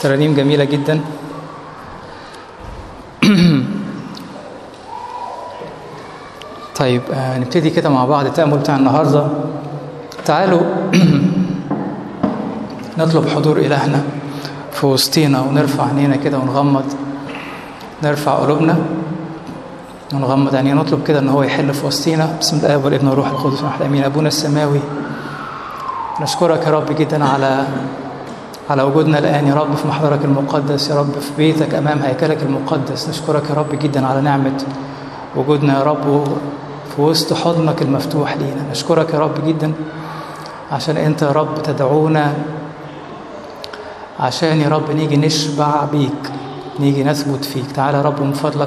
ترانيم جميلة جدا طيب آه نبتدي كده مع بعض التأمل بتاع النهاردة تعالوا نطلب حضور إلهنا في وسطينا ونرفع عينينا كده ونغمض نرفع قلوبنا ونغمض عينينا نطلب كده ان هو يحل في وسطينا بسم الله والابن والروح القدس واحد امين ابونا السماوي نشكرك يا رب جدا على على وجودنا الان يا رب في محضرك المقدس يا رب في بيتك امام هيكلك المقدس نشكرك يا رب جدا على نعمه وجودنا يا رب في وسط حضنك المفتوح لينا نشكرك يا رب جدا عشان انت يا رب تدعونا عشان يا رب نيجي نشبع بيك نيجي نثبت فيك تعالى يا رب من فضلك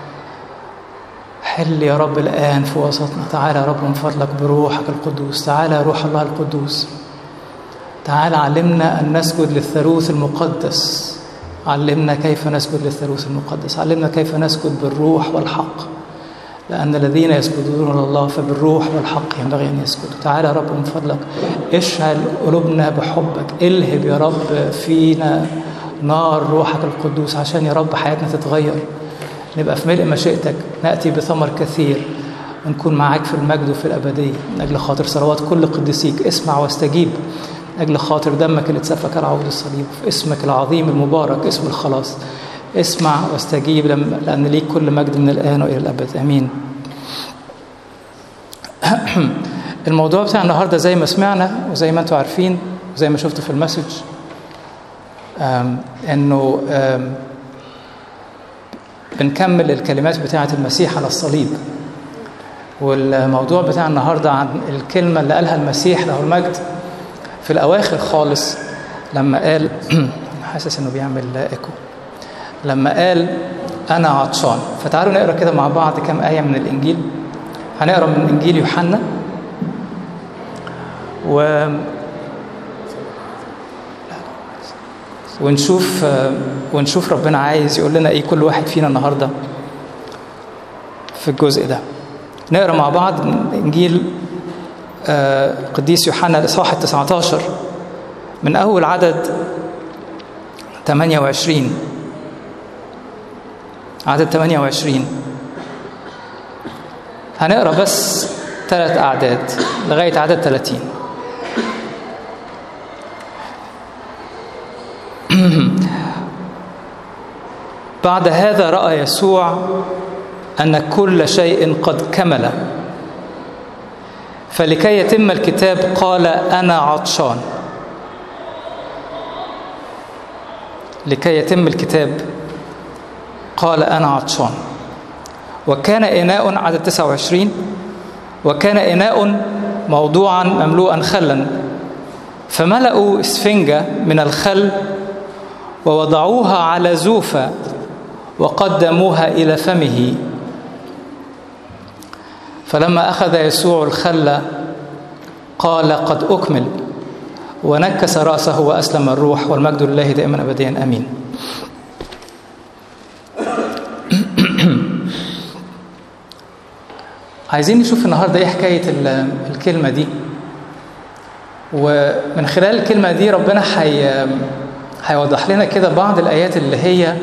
حل يا رب الآن في وسطنا تعالى يا رب من فضلك بروحك القدوس تعالى يا روح الله القدوس تعالى علمنا أن نسجد للثالوث المقدس علمنا كيف نسجد للثالوث المقدس علمنا كيف نسجد بالروح والحق لأن الذين يسجدون لله فبالروح والحق ينبغي أن يسجدوا تعالى يا رب من فضلك اشعل قلوبنا بحبك الهب يا رب فينا نار روحك القدوس عشان يا رب حياتنا تتغير نبقى في ملء مشيئتك نأتي بثمر كثير ونكون معاك في المجد وفي الأبدية من أجل خاطر صلوات كل قديسيك اسمع واستجيب من أجل خاطر دمك اللي اتسفك على عود الصليب في اسمك العظيم المبارك اسم الخلاص اسمع واستجيب لأن ليك كل مجد من الآن وإلى الأبد أمين الموضوع بتاع النهارده زي ما سمعنا وزي ما انتم عارفين وزي ما شفتوا في المسج انه بنكمل الكلمات بتاعه المسيح على الصليب والموضوع بتاع النهارده عن الكلمه اللي قالها المسيح له المجد في الاواخر خالص لما قال حاسس انه بيعمل ايكو لما قال انا عطشان فتعالوا نقرا كده مع بعض كم ايه من الانجيل هنقرا من انجيل يوحنا و ونشوف ونشوف ربنا عايز يقول لنا ايه كل واحد فينا النهارده في الجزء ده نقرا مع بعض انجيل القديس يوحنا الاصحاح 19 من اول عدد 28 عدد 28 هنقرا بس ثلاث اعداد لغايه عدد 30 بعد هذا راى يسوع ان كل شيء قد كمل فلكي يتم الكتاب قال انا عطشان لكي يتم الكتاب قال انا عطشان وكان اناء عدد 29 وكان اناء موضوعا مملوءا خلا فملأوا اسفنجة من الخل ووضعوها على زوفة وقدموها إلى فمه فلما أخذ يسوع الخل قال قد أكمل ونكس رأسه وأسلم الروح والمجد لله دائما أبديا أمين عايزين نشوف النهارده ايه حكايه الكلمه دي ومن خلال الكلمه دي ربنا حي هيوضح لنا كده بعض الايات اللي هي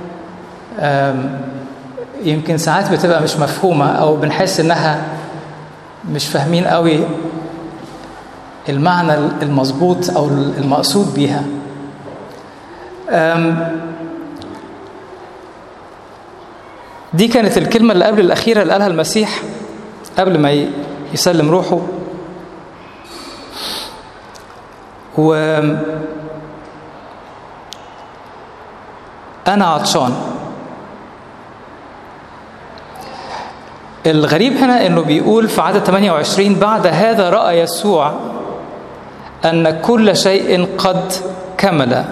يمكن ساعات بتبقى مش مفهومه او بنحس انها مش فاهمين قوي المعنى المظبوط او المقصود بيها دي كانت الكلمة اللي قبل الأخيرة اللي قالها المسيح قبل ما يسلم روحه و أنا عطشان الغريب هنا انه بيقول في عدد 28 بعد هذا راى يسوع ان كل شيء قد كمل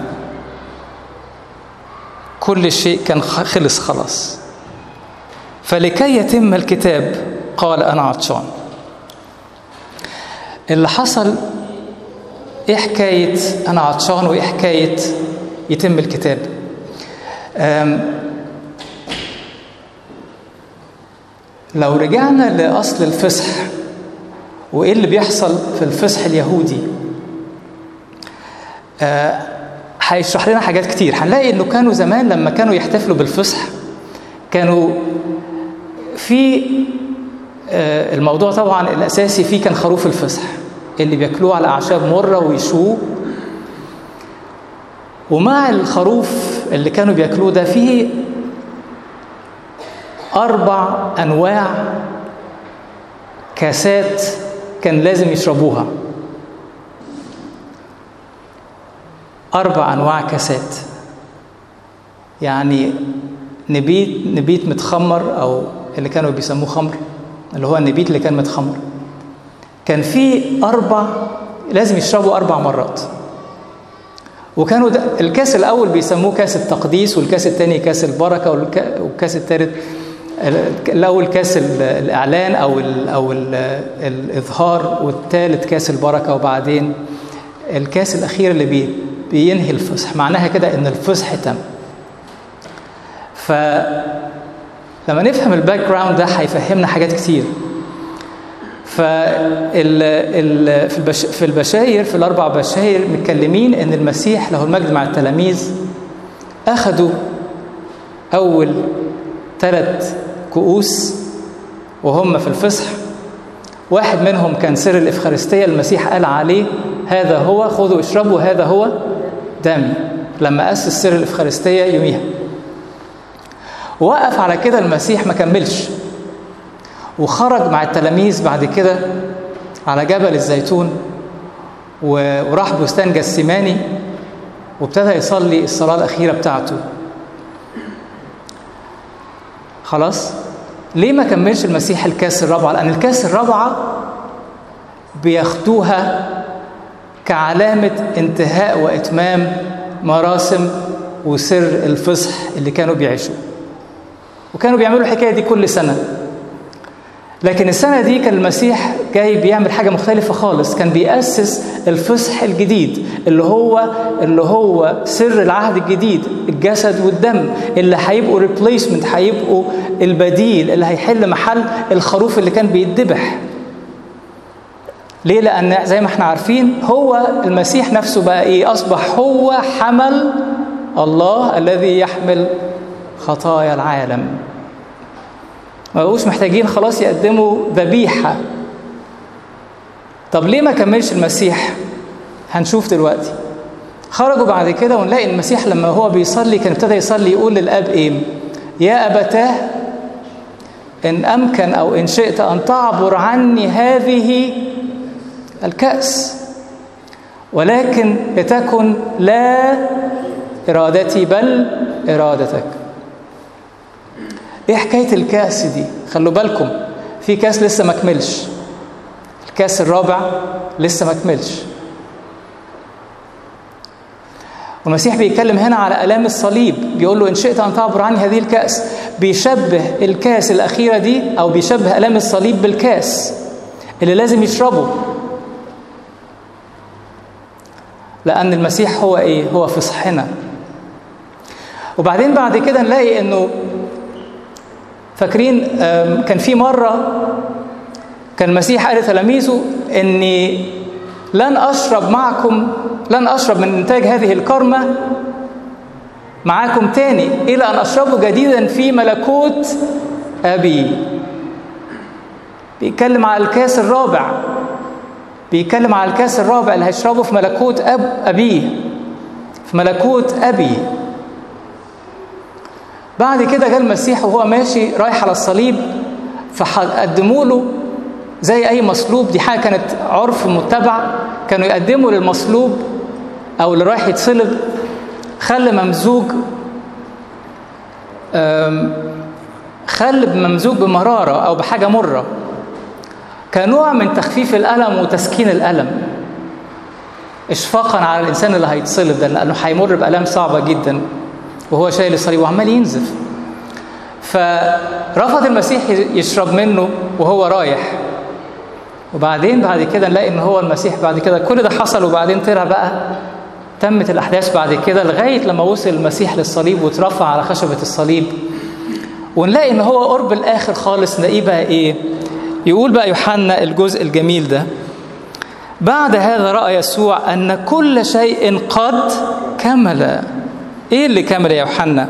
كل شيء كان خلص خلاص فلكي يتم الكتاب قال انا عطشان اللي حصل ايه حكايه انا عطشان وايه حكايه يتم الكتاب لو رجعنا لاصل الفصح وايه اللي بيحصل في الفصح اليهودي هيشرح لنا حاجات كتير هنلاقي انه كانوا زمان لما كانوا يحتفلوا بالفصح كانوا في آه، الموضوع طبعا الاساسي فيه كان خروف الفصح اللي بياكلوه على اعشاب مره ويشوه ومع الخروف اللي كانوا بياكلوه ده فيه اربع انواع كاسات كان لازم يشربوها اربع انواع كاسات يعني نبيت نبيت متخمر او اللي كانوا بيسموه خمر اللي هو النبيت اللي كان متخمر كان في اربع لازم يشربوا اربع مرات وكانوا ده الكاس الاول بيسموه كاس التقديس والكاس الثاني كاس البركه والك- والكاس الثالث الاول كاس ال- الاعلان او ال او ال الاظهار والثالث كاس البركه وبعدين الكاس الاخير اللي بي بينهي الفصح معناها كده ان الفصح تم ف لما نفهم الباك جراوند ده هيفهمنا حاجات كتير فال ال في البش في البشاير في الاربع بشاير متكلمين ان المسيح له المجد مع التلاميذ اخذوا اول ثلاث كؤوس وهم في الفصح واحد منهم كان سر الإفخارستية المسيح قال عليه هذا هو خذوا اشربوا هذا هو دمي لما أسس سر الإفخارستية يوميها وقف على كده المسيح ما كملش وخرج مع التلاميذ بعد كده على جبل الزيتون وراح بستان جسيماني وابتدى يصلي الصلاة الأخيرة بتاعته خلاص ليه ما كملش المسيح الكاس الرابعة لأن الكاس الرابعة بياخدوها كعلامة انتهاء وإتمام مراسم وسر الفصح اللي كانوا بيعيشوا وكانوا بيعملوا الحكاية دي كل سنة لكن السنة دي كان المسيح جاي بيعمل حاجة مختلفة خالص كان بيأسس الفصح الجديد اللي هو اللي هو سر العهد الجديد الجسد والدم اللي هيبقوا ريبليسمنت هيبقوا البديل اللي هيحل محل الخروف اللي كان بيتذبح ليه؟ لأن زي ما احنا عارفين هو المسيح نفسه بقى ايه؟ أصبح هو حمل الله الذي يحمل خطايا العالم ما بقوش محتاجين خلاص يقدموا ذبيحة طب ليه ما كملش المسيح هنشوف دلوقتي خرجوا بعد كده ونلاقي المسيح لما هو بيصلي كان ابتدى يصلي يقول للاب ايه يا ابتاه ان امكن او ان شئت ان تعبر عني هذه الكاس ولكن لتكن لا ارادتي بل ارادتك ايه حكايه الكاس دي خلوا بالكم في كاس لسه ما كملش الكاس الرابع لسه ما كملش والمسيح بيتكلم هنا على الام الصليب بيقول له ان شئت ان تعبر عني هذه الكاس بيشبه الكاس الاخيره دي او بيشبه الام الصليب بالكاس اللي لازم يشربه لان المسيح هو ايه هو فصحنا وبعدين بعد كده نلاقي انه فاكرين كان في مرة كان المسيح قال لتلاميذه إني لن أشرب معكم لن أشرب من إنتاج هذه الكرمة معاكم تاني إلى أن أشربه جديدا في ملكوت أبي بيتكلم على الكاس الرابع بيتكلم على الكاس الرابع اللي هيشربه في ملكوت أب أبيه في ملكوت أبي بعد كده جاء المسيح وهو ماشي رايح على الصليب فقدموا له زي اي مصلوب دي حاجه كانت عرف متبع كانوا يقدموا للمصلوب او اللي رايح يتصلب خل ممزوج خل ممزوج بمراره او بحاجه مره كنوع من تخفيف الالم وتسكين الالم اشفاقا على الانسان اللي هيتصلب ده لانه هيمر بالام صعبه جدا وهو شايل الصليب وعمال ينزف فرفض المسيح يشرب منه وهو رايح وبعدين بعد كده نلاقي ان هو المسيح بعد كده كل ده حصل وبعدين طلع بقى تمت الاحداث بعد كده لغايه لما وصل المسيح للصليب واترفع على خشبه الصليب ونلاقي ان هو قرب الاخر خالص نلاقيه بقى ايه يقول بقى يوحنا الجزء الجميل ده بعد هذا راى يسوع ان كل شيء قد كمل ايه اللي كمل يا يوحنا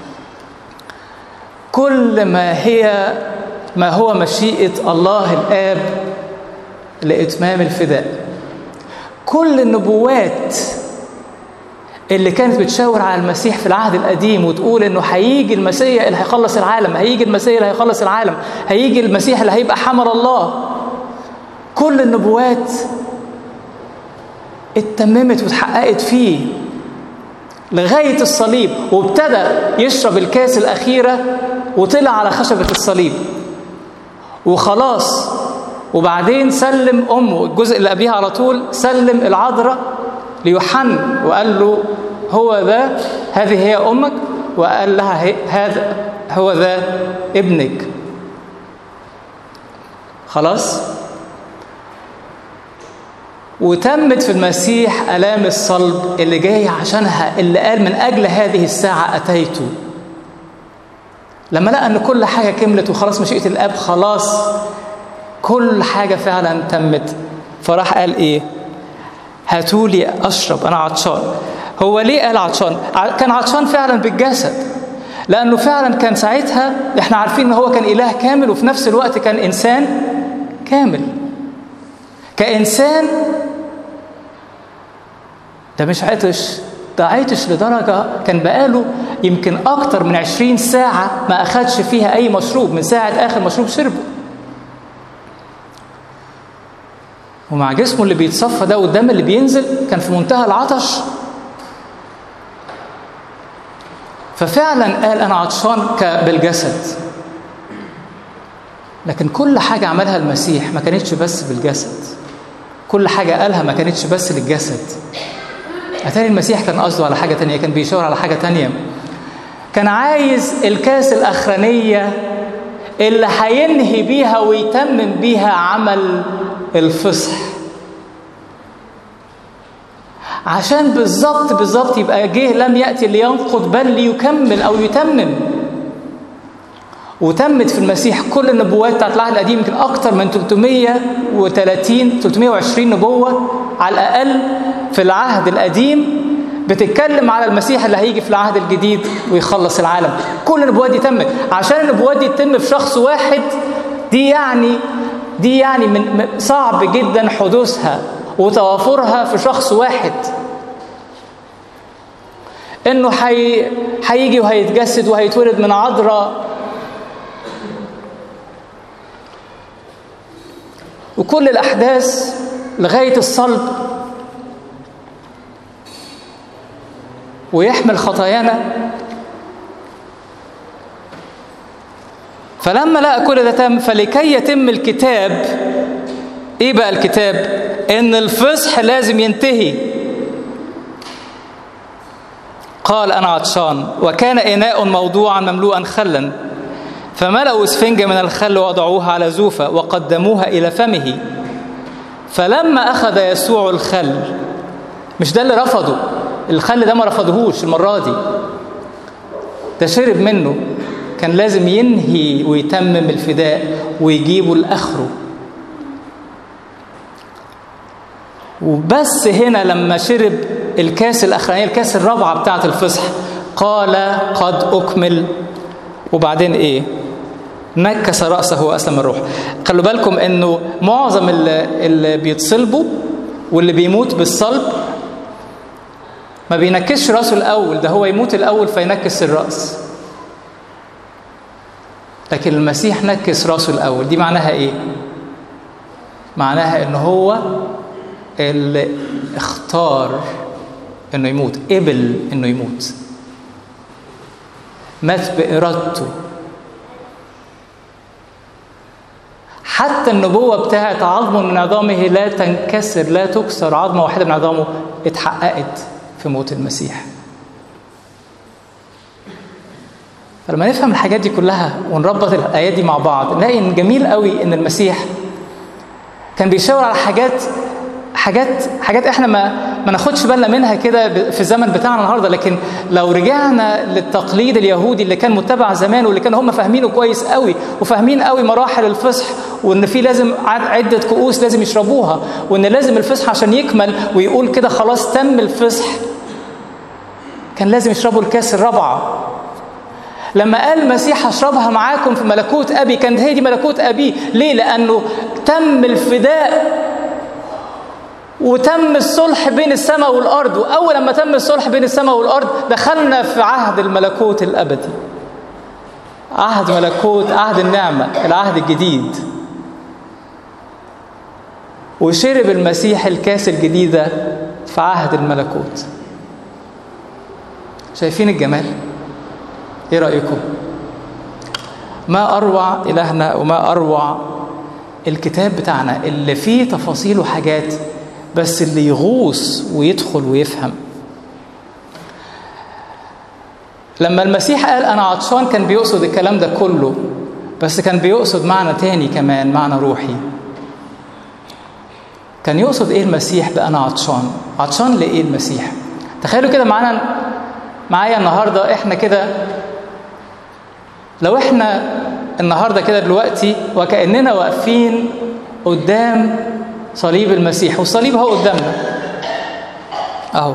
كل ما هي ما هو مشيئه الله الاب لاتمام الفداء كل النبوات اللي كانت بتشاور على المسيح في العهد القديم وتقول انه هيجي المسيح اللي هيخلص العالم هيجي المسيح اللي هيخلص العالم هيجي المسيح اللي هيبقى حمل الله كل النبوات اتممت واتحققت فيه لغاية الصليب وابتدى يشرب الكاس الأخيرة وطلع على خشبة الصليب وخلاص وبعدين سلم أمه الجزء اللي قبليها على طول سلم العذراء ليوحنا وقال له هو ذا هذه هي أمك وقال لها هذا هو ذا ابنك خلاص وتمت في المسيح آلام الصلب اللي جاي عشانها اللي قال من أجل هذه الساعة أتيت لما لقى أن كل حاجة كملت وخلاص مشيئة الآب خلاص كل حاجة فعلا تمت فراح قال إيه هاتوا لي أشرب أنا عطشان هو ليه قال عطشان كان عطشان فعلا بالجسد لأنه فعلا كان ساعتها احنا عارفين أنه هو كان إله كامل وفي نفس الوقت كان إنسان كامل كإنسان ده مش عطش ده عطش لدرجة كان بقاله يمكن أكتر من عشرين ساعة ما أخدش فيها أي مشروب من ساعة آخر مشروب شربه ومع جسمه اللي بيتصفى ده والدم اللي بينزل كان في منتهى العطش ففعلا قال أنا عطشان بالجسد لكن كل حاجة عملها المسيح ما كانتش بس بالجسد كل حاجة قالها ما كانتش بس للجسد أتاري المسيح كان قصده على حاجة تانية كان بيشاور على حاجة تانية كان عايز الكاس الأخرانية اللي هينهي بيها ويتمم بيها عمل الفصح عشان بالظبط بالظبط يبقى جه لم يأتي لينقض بل ليكمل أو يتمم وتمت في المسيح كل النبوات بتاعت العهد القديم يمكن اكتر من 330 320 نبوه على الاقل في العهد القديم بتتكلم على المسيح اللي هيجي في العهد الجديد ويخلص العالم كل النبوات دي تمت عشان النبوات دي تتم في شخص واحد دي يعني دي يعني من صعب جدا حدوثها وتوافرها في شخص واحد انه حي... هيجي وهيتجسد وهيتولد من عذراء وكل الأحداث لغاية الصلب ويحمل خطايانا فلما لقى كل ده تم فلكي يتم الكتاب ايه بقى الكتاب ان الفصح لازم ينتهي قال انا عطشان وكان اناء موضوعا مملوءا خلا فملأوا اسفنجة من الخل ووضعوها على زوفة وقدموها إلى فمه فلما أخذ يسوع الخل مش ده اللي رفضه الخل ده ما رفضهوش المرة دي ده شرب منه كان لازم ينهي ويتمم الفداء ويجيبه لآخره وبس هنا لما شرب الكاس الأخرانية الكاس الرابعة بتاعة الفصح قال قد أكمل وبعدين إيه نكس رأسه وأسلم الروح خلوا بالكم أنه معظم اللي, اللي بيتصلبوا واللي بيموت بالصلب ما بينكسش راسه الأول ده هو يموت الأول فينكس الرأس لكن المسيح نكس راسه الأول دي معناها إيه؟ معناها إن هو اللي اختار إنه يموت قبل إنه يموت مات بإرادته حتى النبوة بتاعت عظم من عظامه لا تنكسر لا تكسر عظمة واحدة من عظامه اتحققت في موت المسيح فلما نفهم الحاجات دي كلها ونربط الآيات دي مع بعض نلاقي إن جميل قوي إن المسيح كان بيشاور على حاجات حاجات حاجات احنا ما ما ناخدش بالنا منها كده في الزمن بتاعنا النهارده لكن لو رجعنا للتقليد اليهودي اللي كان متبع زمان واللي كانوا هم فاهمينه كويس قوي وفاهمين قوي مراحل الفصح وان في لازم عده كؤوس لازم يشربوها وان لازم الفصح عشان يكمل ويقول كده خلاص تم الفصح كان لازم يشربوا الكاس الرابعه لما قال المسيح هشربها معاكم في ملكوت ابي كانت هي دي ملكوت ابي ليه لانه تم الفداء وتم الصلح بين السماء والارض واول لما تم الصلح بين السماء والارض دخلنا في عهد الملكوت الابدي عهد ملكوت عهد النعمه العهد الجديد وشرب المسيح الكاس الجديده في عهد الملكوت شايفين الجمال ايه رايكم ما اروع الهنا وما اروع الكتاب بتاعنا اللي فيه تفاصيل وحاجات بس اللي يغوص ويدخل ويفهم لما المسيح قال انا عطشان كان بيقصد الكلام ده كله بس كان بيقصد معنى تاني كمان معنى روحي كان يقصد ايه المسيح بأنا عطشان عطشان لايه المسيح تخيلوا كده معانا معايا النهارده احنا كده لو احنا النهارده كده دلوقتي وكاننا واقفين قدام صليب المسيح والصليب هو قدامنا اهو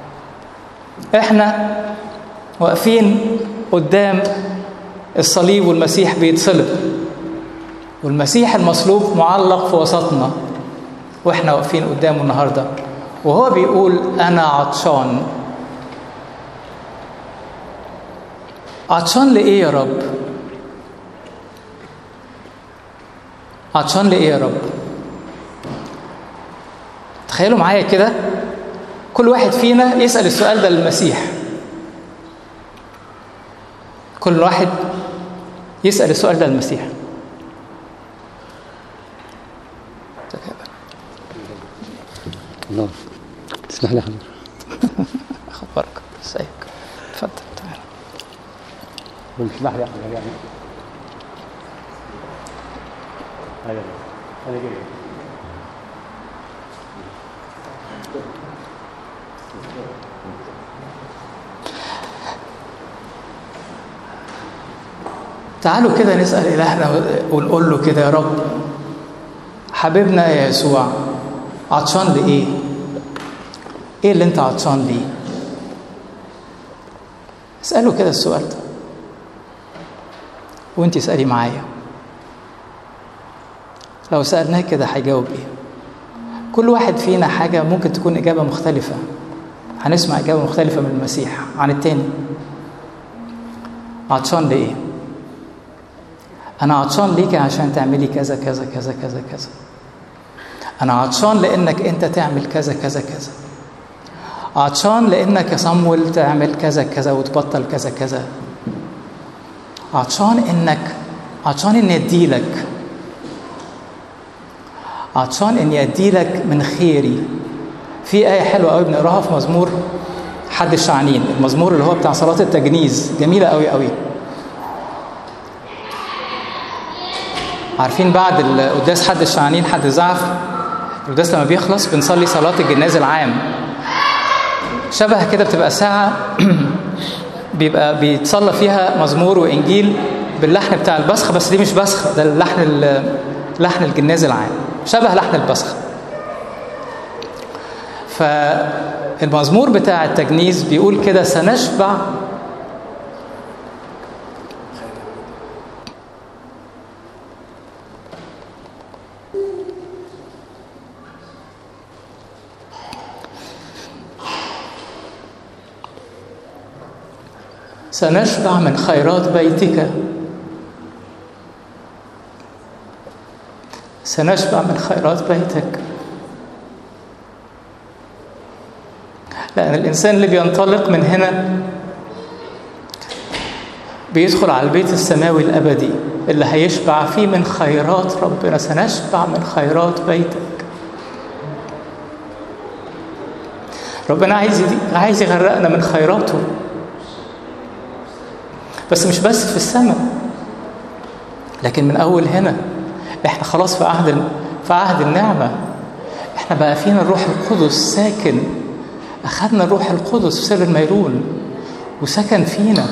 احنا واقفين قدام الصليب والمسيح بيتصلب والمسيح المصلوب معلق في وسطنا واحنا واقفين قدامه النهارده وهو بيقول انا عطشان عطشان لايه يا رب عطشان لايه يا رب تخيلوا معايا كده كل واحد فينا يسال السؤال ده للمسيح كل واحد يسال السؤال ده للمسيح الله تسمح لي حضرتك اخبارك ازيك اتفضل تعالى تسمح لي حضرتك يعني ايوه انا جاي تعالوا كده نسال الهنا ونقول له كده يا رب حبيبنا يا يسوع عطشان لايه ايه اللي انت عطشان ليه اساله كده السؤال ده وانت اسالي معايا لو سالناه كده هيجاوب ايه كل واحد فينا حاجه ممكن تكون اجابه مختلفه هنسمع اجابه مختلفه من المسيح عن التاني عطشان لايه انا عطشان ليكي عشان تعملي كذا كذا كذا كذا كذا انا عطشان لانك انت تعمل كذا كذا كذا عطشان لانك يا صمويل تعمل كذا كذا وتبطل كذا كذا عطشان انك عطشان اني اديلك عطشان اني اديلك من خيري في آية حلوة قوي بنقراها في مزمور حد الشعنين المزمور اللي هو بتاع صلاة التجنيز جميلة قوي قوي عارفين بعد القداس حد الشعنين حد زعف القداس لما بيخلص بنصلي صلاة الجناز العام شبه كده بتبقى ساعة بيبقى بيتصلى فيها مزمور وإنجيل باللحن بتاع البسخ بس دي مش بسخ ده اللحن لحن الجناز العام شبه لحن البسخ فالمزمور بتاع التجنيز بيقول كده سنشبع سنشبع من خيرات بيتك سنشبع من خيرات بيتك لأن الإنسان اللي بينطلق من هنا بيدخل على البيت السماوي الأبدي اللي هيشبع فيه من خيرات ربنا سنشبع من خيرات بيتك ربنا عايز عايز يغرقنا من خيراته بس مش بس في السماء لكن من اول هنا احنا خلاص في عهد في عهد النعمه احنا بقى فينا الروح القدس ساكن أخذنا الروح القدس في سر الميرون وسكن فينا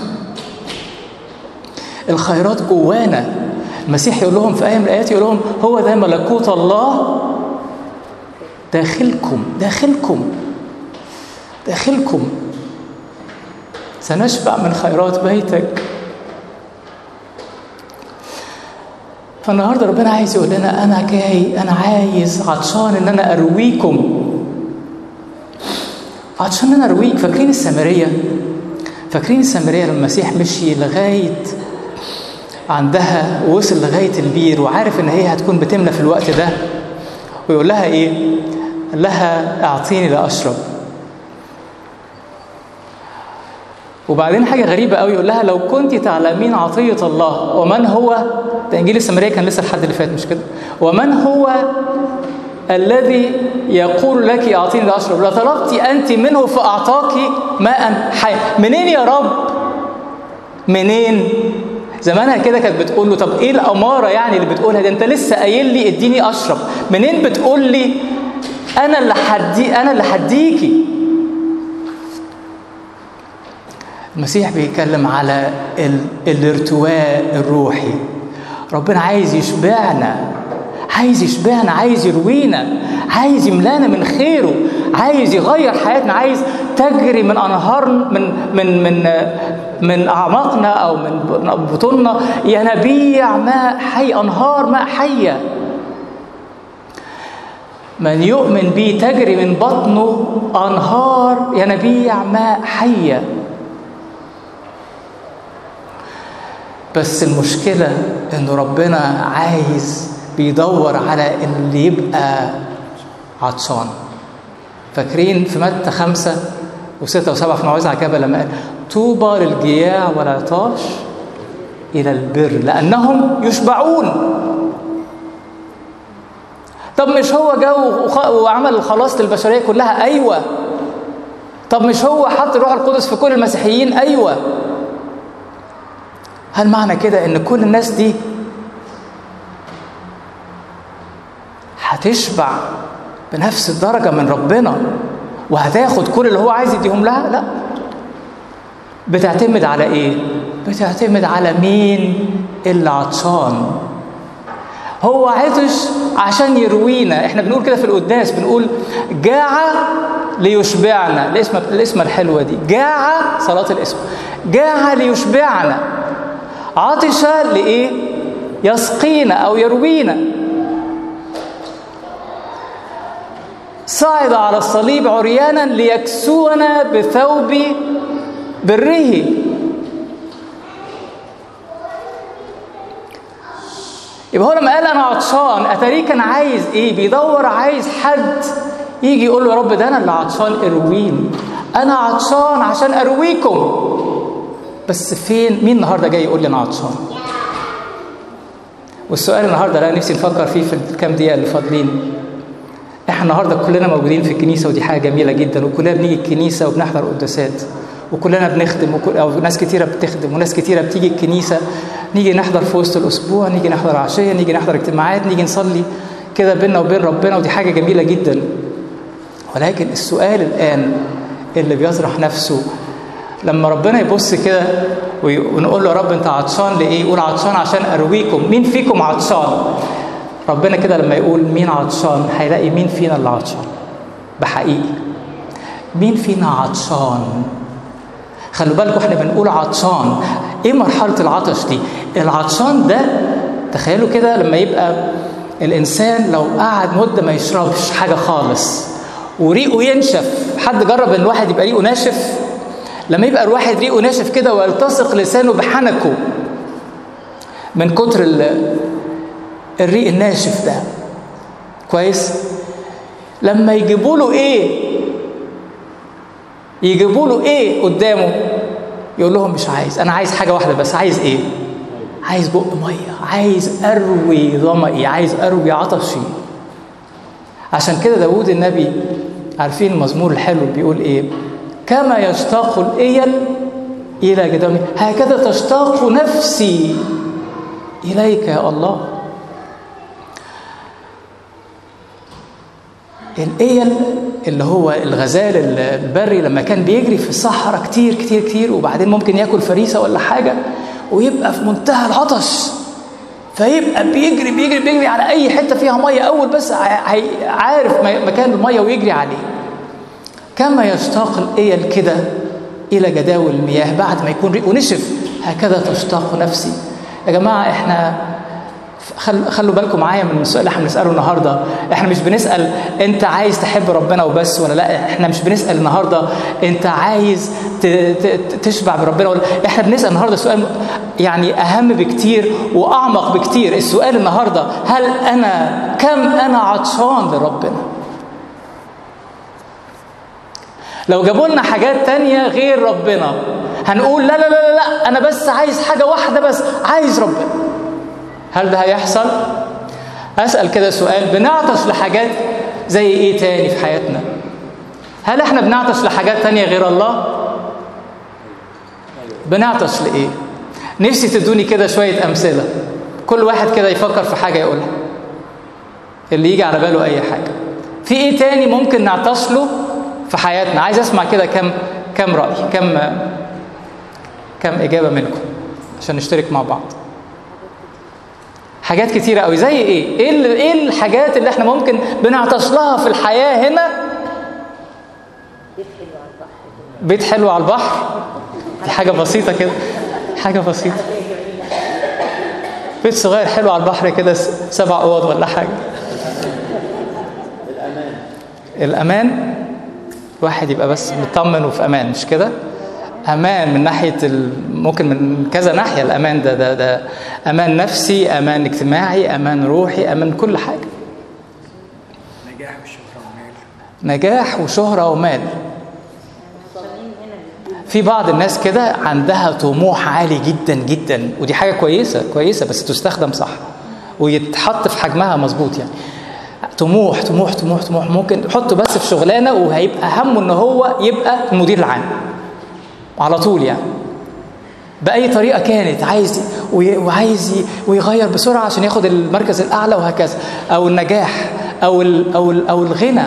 الخيرات جوانا المسيح يقول لهم في آية من الآيات يقول لهم هو ده ملكوت الله داخلكم داخلكم داخلكم سنشبع من خيرات بيتك فالنهارده ربنا عايز يقول لنا انا جاي انا عايز عطشان ان انا ارويكم عطشان ان انا ارويك فاكرين السامريه فاكرين السامريه لما المسيح مشي لغايه عندها ووصل لغايه البير وعارف ان هي هتكون بتملى في الوقت ده ويقول لها ايه؟ قال لها اعطيني لاشرب وبعدين حاجة غريبة قوي يقول لها لو كنت تعلمين عطية الله ومن هو ده إنجيل السامرية كان لسه الحد اللي فات مش كده ومن هو الذي يقول لك أعطيني لأشرب لطلبت أنت منه فأعطاك ماء حي منين يا رب منين زمانها كده كانت بتقول له طب ايه الاماره يعني اللي بتقولها دي انت لسه قايل لي اديني اشرب منين بتقول لي انا اللي حدي انا اللي حديكي المسيح بيتكلم على ال... الارتواء الروحي ربنا عايز يشبعنا عايز يشبعنا عايز يروينا عايز يملانا من خيره عايز يغير حياتنا عايز تجري من انهار من من من من اعماقنا او من بطوننا ينابيع ماء حي انهار ماء حيه من يؤمن بي تجري من بطنه انهار ينابيع ماء حيه بس المشكلة إن ربنا عايز بيدور على اللي يبقى عطشان فاكرين في متى خمسة وستة وسبعة في موعظة على الجبل لما قال طوبى للجياع والعطاش إلى البر لأنهم يشبعون طب مش هو جه وعمل الخلاص للبشرية كلها أيوة طب مش هو حط الروح القدس في كل المسيحيين أيوة هل معنى كده ان كل الناس دي هتشبع بنفس الدرجه من ربنا وهتاخد كل اللي هو عايز يديهم لها لا بتعتمد على ايه بتعتمد على مين اللي عطشان هو عطش عشان يروينا احنا بنقول كده في القداس بنقول جاع ليشبعنا الاسم الاسم الحلوه دي جاع صلاه الاسم جاع ليشبعنا عطش لإيه؟ يسقينا أو يروينا صعد على الصليب عريانا ليكسونا بثوب بره يبقى هو لما قال انا عطشان اتاريه كان عايز ايه بيدور عايز حد يجي يقول له يا رب ده انا اللي عطشان ارويني انا عطشان عشان ارويكم بس فين مين النهارده جاي يقول لي انا عطشان والسؤال النهارده اللي انا نفسي نفكر فيه في الكام دقيقه اللي فاضلين احنا النهارده كلنا موجودين في الكنيسه ودي حاجه جميله جدا وكلنا بنيجي الكنيسه وبنحضر قداسات وكلنا بنخدم وكل او ناس كتيره بتخدم وناس كتيره بتيجي الكنيسه نيجي نحضر في وسط الاسبوع نيجي نحضر عشيه نيجي نحضر اجتماعات نيجي نصلي كده بينا وبين ربنا ودي حاجه جميله جدا ولكن السؤال الان اللي بيطرح نفسه لما ربنا يبص كده ونقول له يا رب انت عطشان لايه؟ يقول عطشان عشان ارويكم، مين فيكم عطشان؟ ربنا كده لما يقول مين عطشان هيلاقي مين فينا اللي عطشان بحقيقي مين فينا عطشان خلوا بالكم احنا بنقول عطشان ايه مرحله العطش دي العطشان ده تخيلوا كده لما يبقى الانسان لو قعد مده ما يشربش حاجه خالص وريقه ينشف حد جرب ان الواحد يبقى ريقه ناشف لما يبقى الواحد ريقه ناشف كده ويلتصق لسانه بحنكه من كتر الريق الناشف ده كويس لما يجيبوا له ايه يجيبوا له ايه قدامه يقول لهم مش عايز انا عايز حاجه واحده بس عايز ايه عايز بق ميه عايز اروي ظمئي عايز اروي عطشي عشان كده داوود النبي عارفين المزمور الحلو بيقول ايه كما يشتاق الايل الى جدامي هكذا تشتاق نفسي اليك يا الله الايل اللي هو الغزال البري لما كان بيجري في الصحراء كتير كتير كتير وبعدين ممكن ياكل فريسه ولا حاجه ويبقى في منتهى العطش فيبقى بيجري بيجري بيجري على اي حته فيها ميه اول بس عارف مكان الميه ويجري عليه كما يشتاق الايل كده الى جداول المياه بعد ما يكون ريقه نشف هكذا تشتاق نفسي يا جماعه احنا خلوا بالكم معايا من السؤال اللي احنا بنساله النهارده احنا مش بنسال انت عايز تحب ربنا وبس ولا لا احنا مش بنسال النهارده انت عايز تشبع بربنا ولا احنا بنسال النهارده سؤال يعني اهم بكتير واعمق بكتير السؤال النهارده هل انا كم انا عطشان لربنا لو جابوا لنا حاجات تانية غير ربنا هنقول لا لا لا لا انا بس عايز حاجه واحده بس عايز ربنا هل ده هيحصل؟ أسأل كده سؤال بنعطش لحاجات زي إيه تاني في حياتنا؟ هل إحنا بنعطش لحاجات تانية غير الله؟ بنعطش لإيه؟ نفسي تدوني كده شوية أمثلة كل واحد كده يفكر في حاجة يقولها اللي يجي على باله أي حاجة في إيه تاني ممكن نعطش له في حياتنا؟ عايز أسمع كده كم كم رأي كم كم إجابة منكم عشان نشترك مع بعض حاجات كتيرة قوي زي ايه؟ ايه ايه الحاجات اللي احنا ممكن بنعطش لها في الحياة هنا؟ بيت حلو على البحر دي حاجة بسيطة كده حاجة بسيطة بيت صغير حلو على البحر كده سبع اوض ولا حاجة الأمان الأمان الواحد يبقى بس مطمن وفي أمان مش كده؟ امان من ناحيه ممكن من كذا ناحيه الامان ده ده ده امان نفسي امان اجتماعي امان روحي امان كل حاجه نجاح وشهره ومال نجاح وشهره ومال في بعض الناس كده عندها طموح عالي جدا جدا ودي حاجه كويسه كويسه بس تستخدم صح ويتحط في حجمها مظبوط يعني طموح طموح طموح طموح ممكن يحطه بس في شغلانه وهيبقى همه ان هو يبقى المدير العام على طول يعني بأي طريقة كانت عايز وعايز ويغير بسرعة عشان ياخد المركز الأعلى وهكذا أو النجاح أو ال أو ال أو الغنى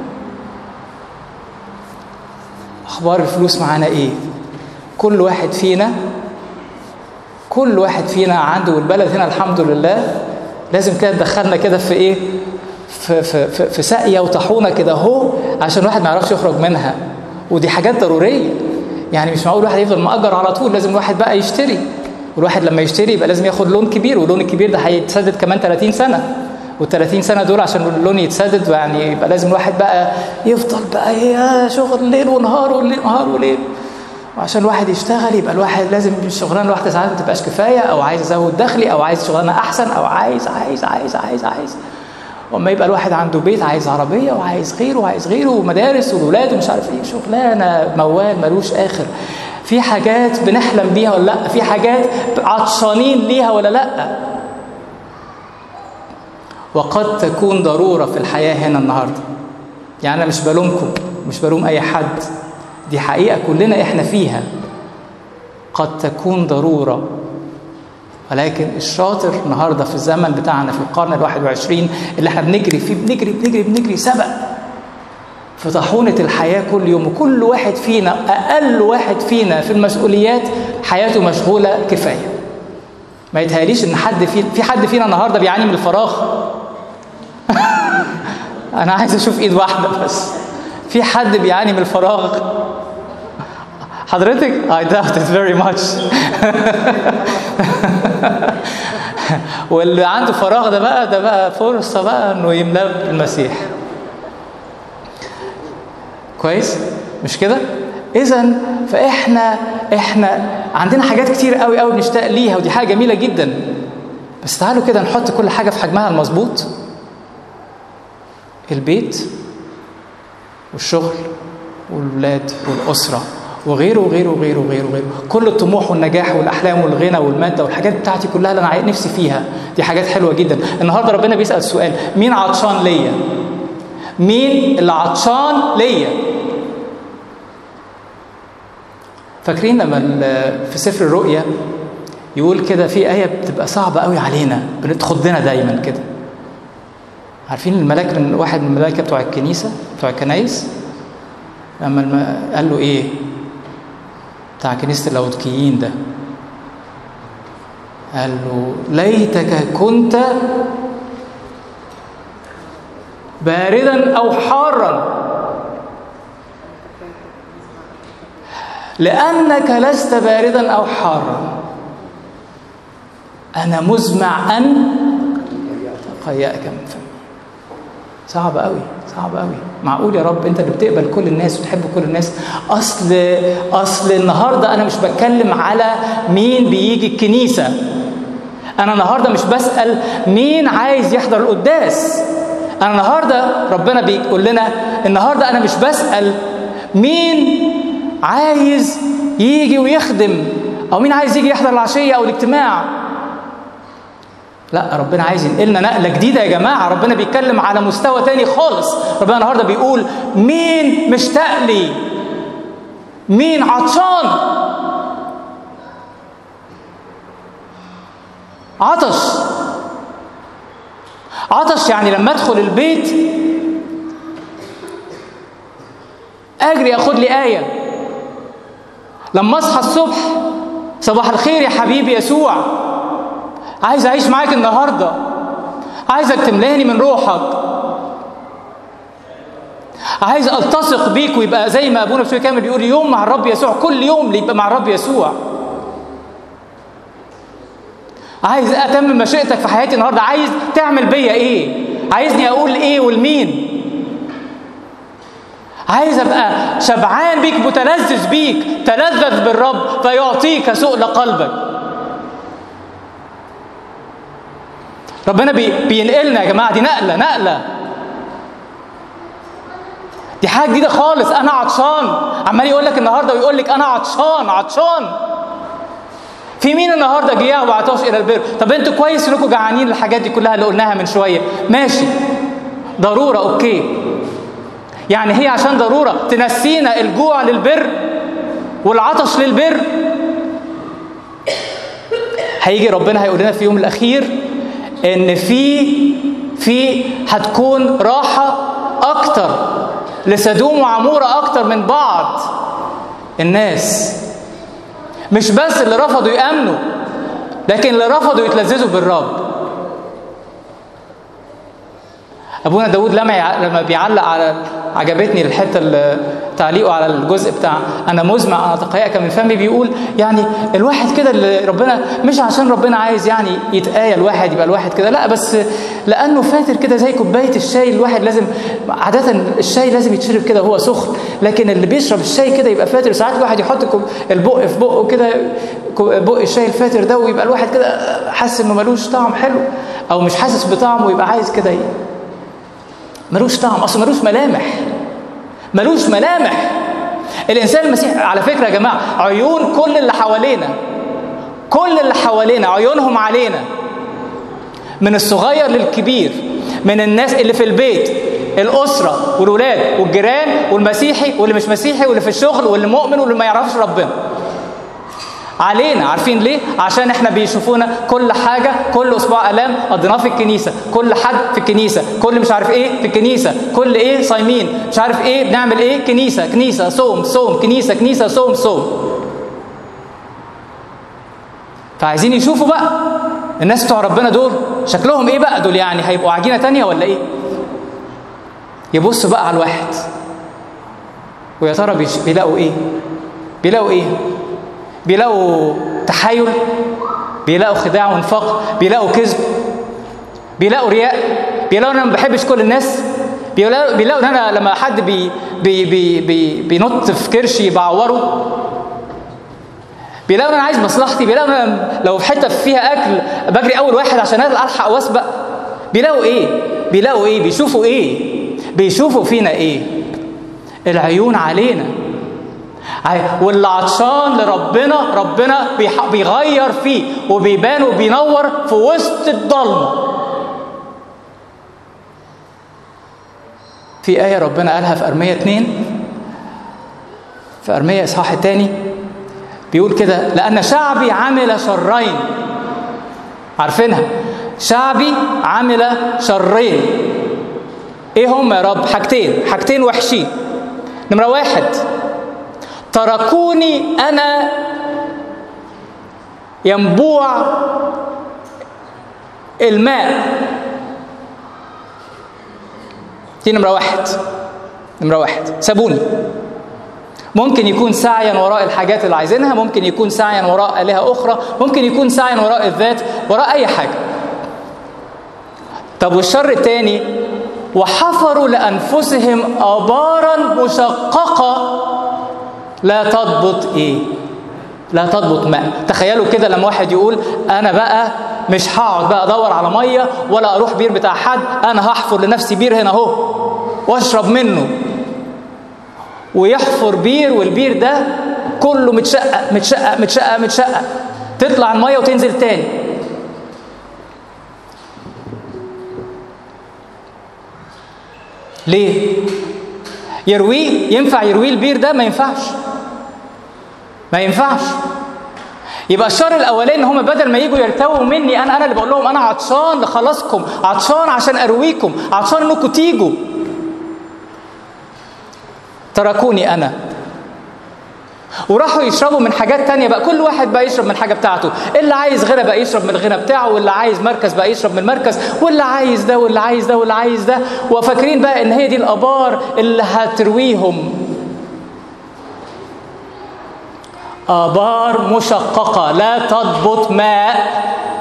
أخبار الفلوس معانا إيه؟ كل واحد فينا كل واحد فينا عنده والبلد هنا الحمد لله لازم كده تدخلنا كده في إيه؟ في في في, في ساقية وطاحونة كده أهو عشان الواحد ما يعرفش يخرج منها ودي حاجات ضرورية يعني مش معقول واحد يفضل مأجر على طول لازم الواحد بقى يشتري والواحد لما يشتري يبقى لازم ياخد لون كبير واللون الكبير ده هيتسدد كمان 30 سنه وال 30 سنه دول عشان اللون يتسدد يعني يبقى لازم الواحد بقى يفضل بقى يا شغل ليل ونهار وليل نهار وليل وعشان الواحد يشتغل يبقى الواحد لازم الشغلانه الواحده ساعات ما تبقاش كفايه او عايز ازود دخلي او عايز شغلانه احسن او عايز عايز عايز عايز عايز واما يبقى الواحد عنده بيت عايز عربيه وعايز غيره وعايز غيره ومدارس واولاد ومش عارف ايه شغلانه موال ملوش اخر في حاجات بنحلم بيها ولا لا في حاجات عطشانين ليها ولا لا وقد تكون ضروره في الحياه هنا النهارده يعني انا مش بلومكم مش بلوم اي حد دي حقيقه كلنا احنا فيها قد تكون ضروره ولكن الشاطر النهارده في الزمن بتاعنا في القرن الواحد وعشرين اللي احنا بنجري فيه بنجري بنجري بنجري سبق في طاحونة الحياة كل يوم وكل واحد فينا أقل واحد فينا في المسؤوليات حياته مشغولة كفاية ما يتهيأليش إن حد في في حد فينا النهارده بيعاني من الفراغ أنا عايز أشوف إيد واحدة بس في حد بيعاني من الفراغ حضرتك I doubt it very much واللي عنده فراغ ده بقى ده بقى فرصة بقى انه يملاه بالمسيح كويس مش كده اذا فاحنا احنا عندنا حاجات كتير قوي قوي بنشتاق ليها ودي حاجه جميله جدا بس تعالوا كده نحط كل حاجه في حجمها المظبوط البيت والشغل والولاد والاسره وغيره وغيره وغيره وغيره وغيره كل الطموح والنجاح والاحلام والغنى والماده والحاجات بتاعتي كلها اللي انا نفسي فيها دي حاجات حلوه جدا النهارده ربنا بيسال سؤال مين عطشان ليا مين اللي عطشان ليا فاكرين لما في سفر الرؤيا يقول كده في آية بتبقى صعبة قوي علينا بتخضنا دايما كده عارفين الملاك من واحد من الملائكه بتوع الكنيسه بتوع الكنايس لما الم... قال له ايه بتاع كنيسه اللاودكيين ده قال له ليتك كنت باردا او حارا لانك لست باردا او حارا انا مزمع ان قيأك من فمي صعب قوي صعب قوي معقول يا رب انت اللي بتقبل كل الناس وتحب كل الناس اصل اصل النهارده انا مش بتكلم على مين بيجي الكنيسه انا النهارده مش بسال مين عايز يحضر القداس انا النهارده ربنا بيقول لنا النهارده انا مش بسال مين عايز يجي ويخدم او مين عايز يجي يحضر العشيه او الاجتماع لا ربنا عايز ينقلنا نقله جديده يا جماعه ربنا بيتكلم على مستوى تاني خالص ربنا النهارده بيقول مين مشتاق لي مين عطشان عطش عطش يعني لما ادخل البيت اجري اخد لي ايه لما اصحى الصبح صباح الخير يا حبيبي يسوع عايز اعيش معاك النهارده عايزك تملاني من روحك عايز التصق بيك ويبقى زي ما ابونا بشوي كامل بيقول يوم مع الرب يسوع كل يوم يبقى مع الرب يسوع عايز اتمم مشيئتك في حياتي النهارده عايز تعمل بيا ايه عايزني اقول ايه والمين عايز ابقى شبعان بيك متلذذ بيك تلذذ بالرب فيعطيك سؤل قلبك ربنا بي بينقلنا يا جماعه دي نقله نقله دي حاجه جديده خالص انا عطشان عمال يقول لك النهارده ويقول لك انا عطشان عطشان في مين النهارده جياع وعطاش الى البر طب انتوا كويس انكم جعانين الحاجات دي كلها اللي قلناها من شويه ماشي ضروره اوكي يعني هي عشان ضروره تنسينا الجوع للبر والعطش للبر هيجي ربنا هيقول لنا في يوم الاخير ان في في هتكون راحه اكتر لسدوم وعموره اكتر من بعض الناس مش بس اللي رفضوا يامنوا لكن اللي رفضوا يتلذذوا بالرب ابونا داود لما لما بيعلق على عجبتني الحته اللي تعليقه على الجزء بتاع انا مزمع انا اتقيأك من فمي بيقول يعني الواحد كده اللي ربنا مش عشان ربنا عايز يعني يتآية الواحد يبقى الواحد كده لا بس لانه فاتر كده زي كوبايه الشاي الواحد لازم عاده الشاي لازم يتشرب كده وهو سخن لكن اللي بيشرب الشاي كده يبقى فاتر ساعات الواحد يحط البق في بقه كده بق الشاي الفاتر ده ويبقى الواحد كده حاسس انه ملوش طعم حلو او مش حاسس بطعمه ويبقى عايز كده ملوش طعم اصل ملوش ملامح ملوش ملامح الانسان المسيحي على فكره يا جماعه عيون كل اللي حوالينا كل اللي حوالينا عيونهم علينا من الصغير للكبير من الناس اللي في البيت الاسره والولاد والجيران والمسيحي واللي مش مسيحي واللي في الشغل واللي مؤمن واللي ما يعرفش ربنا علينا عارفين ليه؟ عشان احنا بيشوفونا كل حاجة كل أسبوع ألام قضيناه في الكنيسة، كل حد في الكنيسة، كل مش عارف إيه في الكنيسة، كل إيه صايمين، مش عارف إيه بنعمل إيه كنيسة، كنيسة، صوم، صوم، كنيسة، كنيسة، صوم، صوم. فعايزين يشوفوا بقى الناس بتوع ربنا دول شكلهم إيه بقى دول يعني هيبقوا عجينة تانية ولا إيه؟ يبصوا بقى على الواحد ويا ترى بيلاقوا إيه؟ بيلاقوا إيه؟ بيلاقوا تحايل بيلاقوا خداع ونفاق بيلاقوا كذب بيلاقوا رياء بيلاقوا ان انا ما بحبش كل الناس بيلاقوا, بيلاقوا ان انا لما حد بي بي بي بي بينط في كرشي بعوره بيلاقوا ان انا عايز مصلحتي بيلاقوا ان انا لو في حته فيها اكل بجري اول واحد عشان الحق واسبق بيلاقوا ايه بيلاقوا ايه بيشوفوا ايه بيشوفوا فينا ايه العيون علينا واللي عطشان لربنا ربنا بيغير فيه وبيبان وبينور في وسط الضلمه في آية ربنا قالها في أرمية 2 في أرمية إصحاح الثاني بيقول كده لأن شعبي عمل شرين عارفينها شعبي عمل شرين ايه هم يا رب حاجتين حاجتين وحشين نمرة واحد تركوني انا ينبوع الماء دي نمرة واحد نمرة واحد سابوني ممكن يكون سعيا وراء الحاجات اللي عايزينها ممكن يكون سعيا وراء آلهة أخرى ممكن يكون سعيا وراء الذات وراء أي حاجة طب والشر الثاني وحفروا لأنفسهم آبارا مشققة لا تضبط إيه لا تضبط ماء تخيلوا كده لما واحد يقول أنا بقى مش هقعد بقى ادور على ميه ولا اروح بير بتاع حد انا هحفر لنفسي بير هنا اهو واشرب منه ويحفر بير والبير ده كله متشقق متشقق متشقق متشقق تطلع الميه وتنزل تاني ليه يرويه ينفع يرويه البير ده ما ينفعش ما ينفعش يبقى الشر الاولاني ان هم بدل ما يجوا يرتووا مني انا انا اللي بقول لهم انا عطشان لخلاصكم عطشان عشان ارويكم عطشان انكم تيجوا تركوني انا وراحوا يشربوا من حاجات تانية بقى كل واحد بقى يشرب من حاجة بتاعته اللي عايز غنى بقى يشرب من الغنى بتاعه واللي عايز مركز بقى يشرب من المركز واللي عايز ده واللي عايز ده واللي عايز ده وفاكرين بقى ان هي دي الابار اللي هترويهم آبار مشققة لا تضبط ماء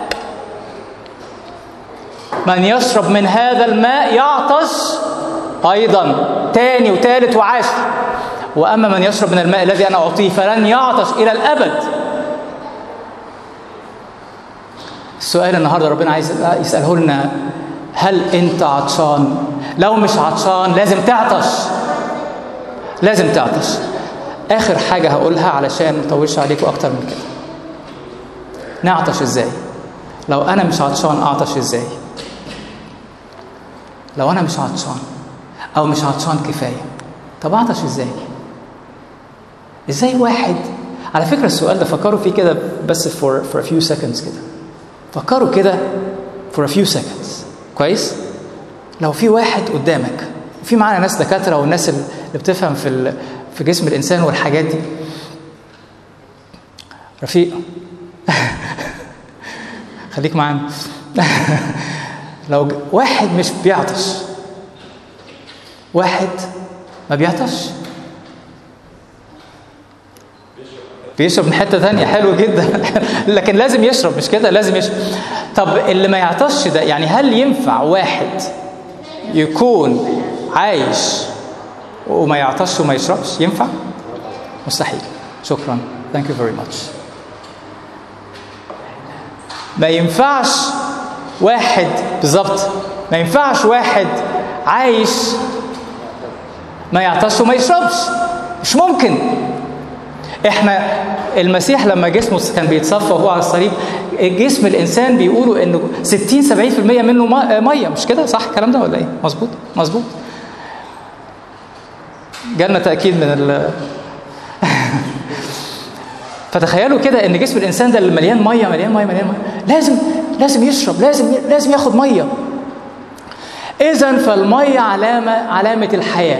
من يشرب من هذا الماء يعطش أيضا تاني وتالت وعاشر وأما من يشرب من الماء الذي أنا أعطيه فلن يعطش إلى الأبد السؤال النهاردة ربنا عايز يسأله لنا هل أنت عطشان؟ لو مش عطشان لازم تعطش لازم تعطش اخر حاجه هقولها علشان ما اطولش عليكم اكتر من كده نعطش ازاي لو انا مش عطشان اعطش ازاي لو انا مش عطشان او مش عطشان كفايه طب اعطش ازاي ازاي واحد على فكره السؤال ده فكروا فيه كده بس for for a few seconds كده فكروا كده for a few seconds كويس لو في واحد قدامك في معانا ناس دكاتره والناس اللي بتفهم في في جسم الانسان والحاجات دي رفيق خليك معانا لو واحد مش بيعطش واحد ما بيعطش بيشرب من حته ثانيه حلو جدا لكن لازم يشرب مش كده لازم يشرب طب اللي ما يعطش ده يعني هل ينفع واحد يكون عايش وما يعطش وما يشربش ينفع؟ مستحيل شكرا ثانك يو فيري ماتش ما ينفعش واحد بالظبط ما ينفعش واحد عايش ما يعطش وما يشربش مش ممكن احنا المسيح لما جسمه كان بيتصفى وهو على الصليب جسم الانسان بيقولوا انه 60 70% منه ميه مش كده صح الكلام ده ولا ايه مظبوط مظبوط جالنا تاكيد من ال فتخيلوا كده ان جسم الانسان ده اللي مليان ميه مليان ميه مليان ميه لازم لازم يشرب لازم لازم ياخد ميه اذا فالميه علامه علامه الحياه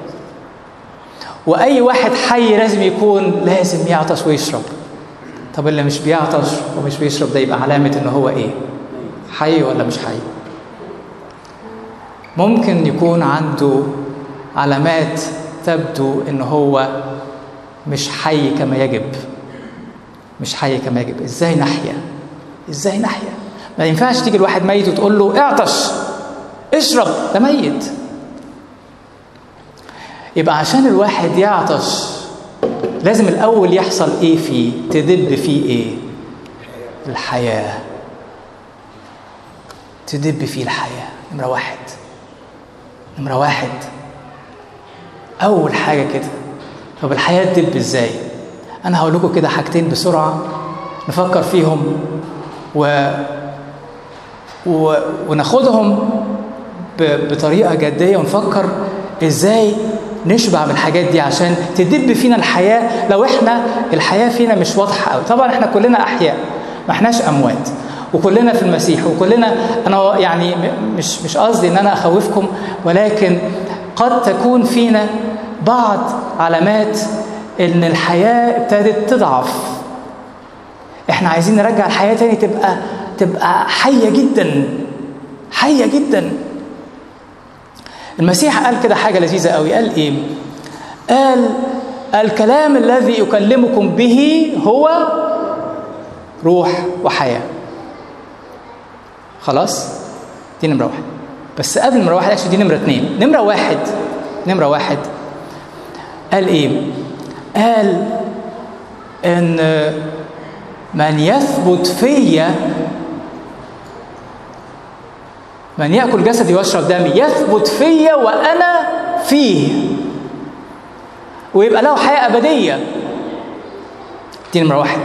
واي واحد حي لازم يكون لازم يعطش ويشرب طب اللي مش بيعطش ومش بيشرب ده يبقى علامه ان هو ايه حي ولا مش حي ممكن يكون عنده علامات تبدو ان هو مش حي كما يجب مش حي كما يجب ازاي نحيا ازاي نحيا ما ينفعش تيجي الواحد ميت وتقول له اعطش اشرب ده ميت يبقى عشان الواحد يعطش لازم الاول يحصل ايه فيه تدب فيه ايه الحياه تدب فيه الحياه نمره واحد نمره واحد اول حاجه كده طب الحياه تدب ازاي انا هقول لكم كده حاجتين بسرعه نفكر فيهم و... و... وناخدهم ب... بطريقه جديه ونفكر ازاي نشبع من الحاجات دي عشان تدب فينا الحياه لو احنا الحياه فينا مش واضحه قوي طبعا احنا كلنا احياء ما احناش اموات وكلنا في المسيح وكلنا انا يعني م- مش مش قصدي ان انا اخوفكم ولكن قد تكون فينا بعض علامات ان الحياه ابتدت تضعف احنا عايزين نرجع الحياه تاني تبقى تبقى حيه جدا حيه جدا المسيح قال كده حاجه لذيذه قوي قال ايه قال الكلام الذي اكلمكم به هو روح وحياه خلاص دي نمره واحد بس قبل نمره واحد عشان دي نمره اتنين نمره واحد نمره واحد قال ايه قال ان من يثبت فيا من ياكل جسدي ويشرب دمي يثبت فيا وانا فيه ويبقى له حياه ابديه دي نمره واحد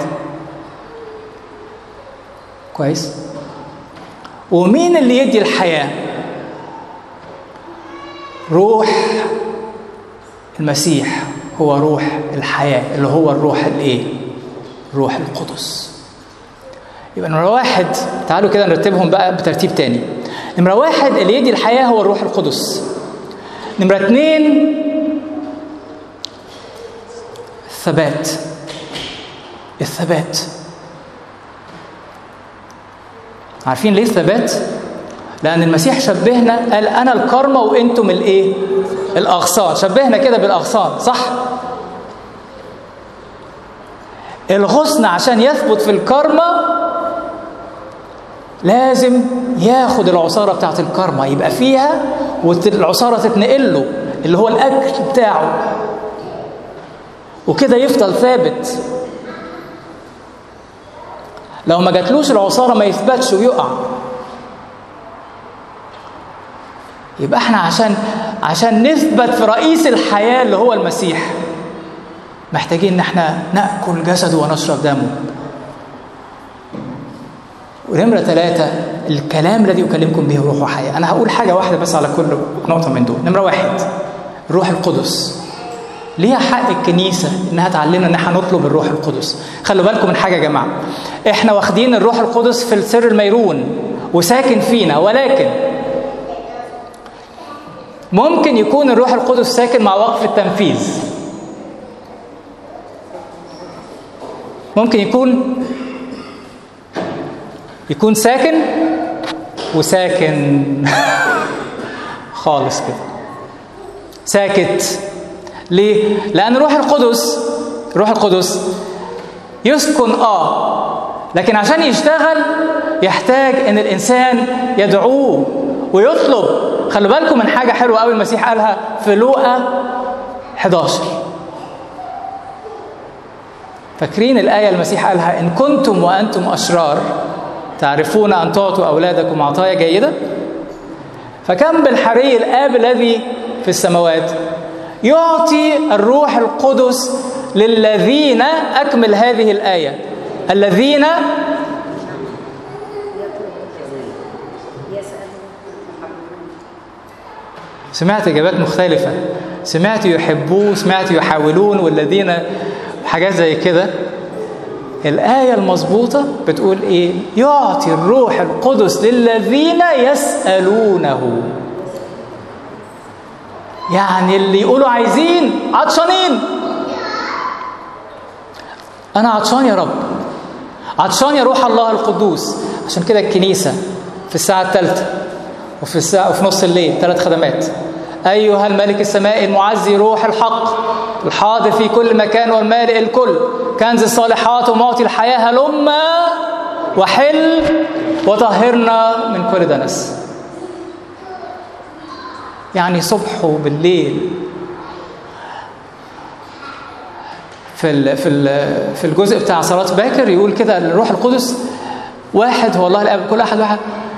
كويس ومين اللي يدي الحياه روح المسيح هو روح الحياه اللي هو الروح الايه روح القدس يبقى نمرة واحد تعالوا كده نرتبهم بقى بترتيب تاني نمرة واحد اللي يدي الحياة هو الروح القدس نمرة اتنين الثبات الثبات عارفين ليه الثبات؟ لأن المسيح شبهنا قال أنا الكرمة وأنتم الإيه؟ الأغصان شبهنا كده بالأغصان صح؟ الغصن عشان يثبت في الكرمة لازم ياخد العصارة بتاعت الكرمة يبقى فيها والعصارة تتنقل له اللي هو الأكل بتاعه وكده يفضل ثابت لو ما جاتلوش العصارة ما يثبتش ويقع يبقى احنا عشان عشان نثبت في رئيس الحياة اللي هو المسيح محتاجين ان احنا ناكل جسده ونشرب دمه ونمرة ثلاثة الكلام الذي أكلمكم به روح وحياة أنا هقول حاجة واحدة بس على كل نقطة من دول نمرة واحد الروح القدس ليها حق الكنيسة إنها تعلمنا إن احنا نطلب الروح القدس خلوا بالكم من حاجة يا جماعة إحنا واخدين الروح القدس في السر الميرون وساكن فينا ولكن ممكن يكون الروح القدس ساكن مع وقف التنفيذ ممكن يكون يكون ساكن وساكن خالص كده ساكت ليه؟ لأن الروح القدس الروح القدس يسكن اه لكن عشان يشتغل يحتاج ان الانسان يدعوه ويطلب خلوا بالكم من حاجه حلوه قوي المسيح قالها في لوقا 11 فاكرين الآية المسيح قالها إن كنتم وأنتم أشرار تعرفون أن تعطوا أولادكم عطايا جيدة فكم بالحري الآب الذي في السماوات يعطي الروح القدس للذين أكمل هذه الآية الذين سمعت إجابات مختلفة سمعت يحبوه سمعت يحاولون والذين حاجات زي كده الآية المظبوطة بتقول إيه؟ يعطي الروح القدس للذين يسألونه يعني اللي يقولوا عايزين عطشانين أنا عطشان يا رب عطشان يا روح الله القدوس عشان كده الكنيسة في الساعة الثالثة وفي الساعة وفي نص الليل ثلاث خدمات أيها الملك السماء المعزي روح الحق الحاضر في كل مكان والمالئ الكل كنز الصالحات ومعطي الحياة هلما وحل وطهرنا من كل دنس يعني صبح وبالليل في ال في ال في الجزء بتاع صلاة باكر يقول كده الروح القدس واحد هو الله الاب كل احد واحد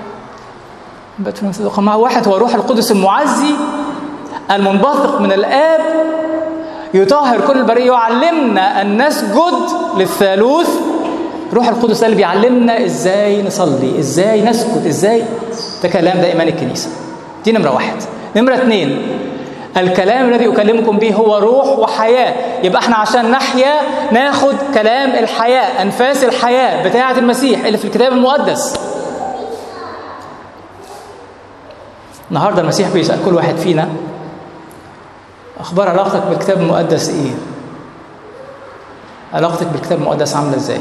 مع واحد هو الروح القدس المعزي المنبثق من الاب يطهر كل البريه يعلمنا ان نسجد للثالوث روح القدس ده اللي بيعلمنا ازاي نصلي ازاي نسجد ازاي ده كلام ده ايمان الكنيسه دي نمره واحد نمره اثنين الكلام الذي اكلمكم به هو روح وحياه يبقى احنا عشان نحيا ناخد كلام الحياة أنفاس الحياة بتاعة المسيح اللي في الكتاب المقدس النهارده المسيح بيسأل كل واحد فينا أخبار علاقتك بالكتاب المقدس إيه؟ علاقتك بالكتاب المقدس عاملة إزاي؟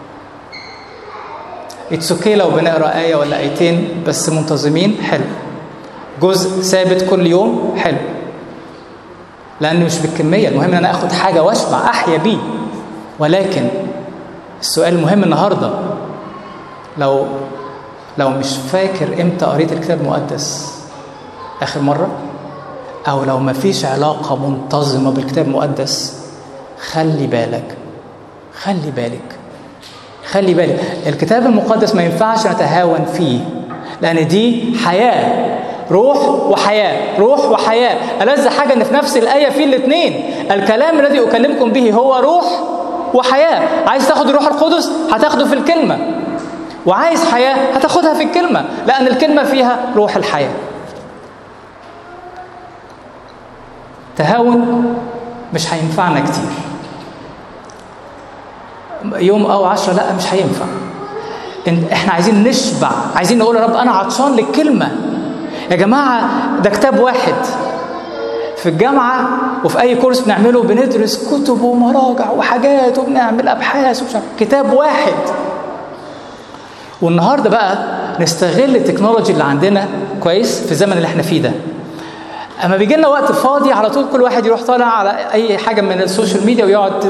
اتس اوكي لو بنقرا آية ولا آيتين بس منتظمين حلو جزء ثابت كل يوم حلو لأن مش بالكمية المهم إن أنا آخد حاجة وأشبع أحيا بيه ولكن السؤال المهم النهاردة لو لو مش فاكر إمتى قريت الكتاب المقدس آخر مرة أو لو ما فيش علاقة منتظمة بالكتاب المقدس خلي بالك خلي بالك خلي بالك الكتاب المقدس ما ينفعش نتهاون فيه لأن دي حياة روح وحياة روح وحياة ألذ حاجة إن في نفس الآية في الاثنين الكلام الذي أكلمكم به هو روح وحياة عايز تاخد الروح القدس هتاخده في الكلمة وعايز حياة هتاخدها في الكلمة لأن الكلمة فيها روح الحياة تهاون مش هينفعنا كتير يوم او عشرة لا مش هينفع إن- احنا عايزين نشبع عايزين نقول يا رب انا عطشان للكلمه يا جماعه ده كتاب واحد في الجامعه وفي اي كورس بنعمله بندرس كتب ومراجع وحاجات وبنعمل ابحاث ومش عارف كتاب واحد والنهارده بقى نستغل التكنولوجي اللي عندنا كويس في الزمن اللي احنا فيه ده اما بيجي لنا وقت فاضي على طول كل واحد يروح طالع على اي حاجه من السوشيال ميديا ويقعد